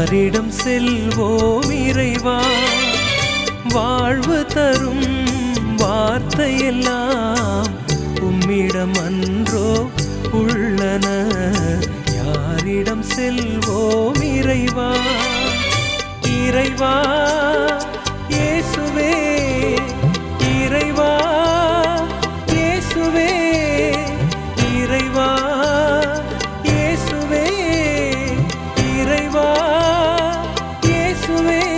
யாரிடம் செல்வோம் இறைவா வாழ்வு தரும் வார்த்தையெல்லாம் உம்மிடம் அன்றோ உள்ளன யாரிடம் செல்வோம் இறைவா இறைவா இயேசுவே இறைவா இயேசுவே இறைவா இயேசுவே இறைவா இயேசுவே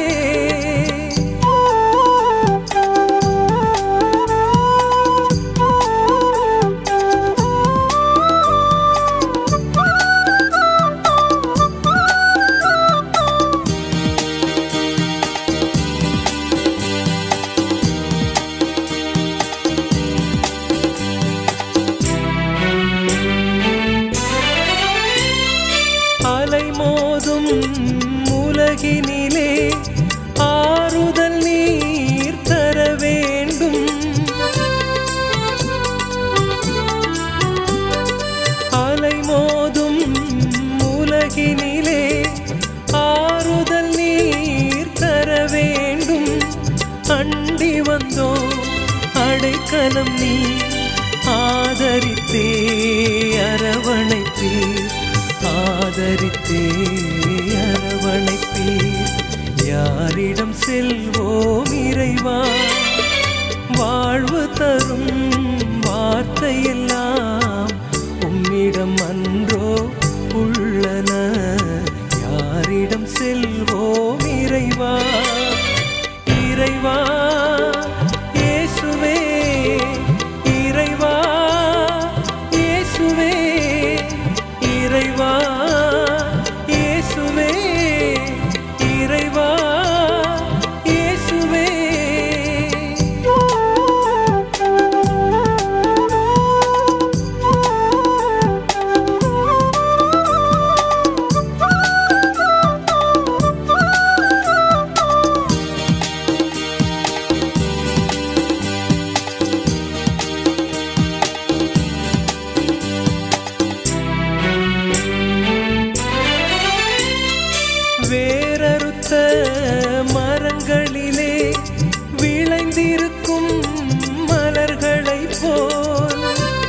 அலைமோதும் உலகினிலே ஆறுதல் நீர் தர வேண்டும் அலைமோதும் உலகினிலே ஆறுதல் நீர் தர வேண்டும் அண்டி வந்தோ அடைக்கலம் நீ ஆதரித்தே அரவணைத்தீர் ஆதரித்தே அரவணைத்தீர் யாரிடம் செல்வோம் இறைவா வாழ்வு தரும் வார்த்தையெல்லாம் உம்மிடம் அன்றோ உள்ளன யாரிடம் செல்வோம் இறைவா இறைவா இயேசுவே இறைவா இயேசுவே இறைவா இயேசுவே இறைவா இயேசுவே வேரறுத்த மரங்களிலே விளைந்திருக்கும் மலர்களைப் போல்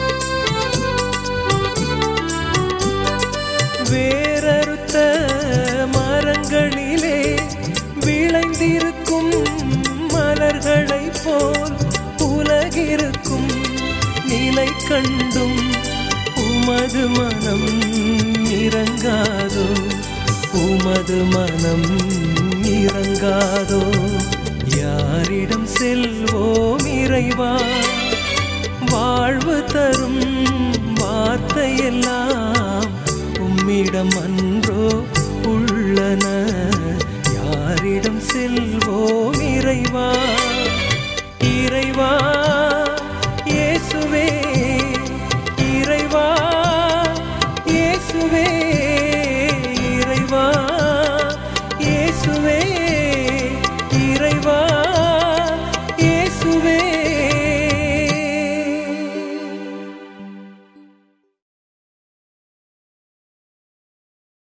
வேரறுத்த மரங்களிலே விளைந்திருக்கும் மலர்களைப் போல் உலகிருக்கும் நிலை கண்டும் உமது மனம் இறங்காதோ உமது மனம் இறங்காதோ யாரிடம் செல்வோம் இறைவா வாழ்வு தரும் வார்த்தையெல்லாம் உம்மிடம் அன்றோ உள்ளன யாரிடம் செல்வோம் இறைவா இறைவா இயேசுவே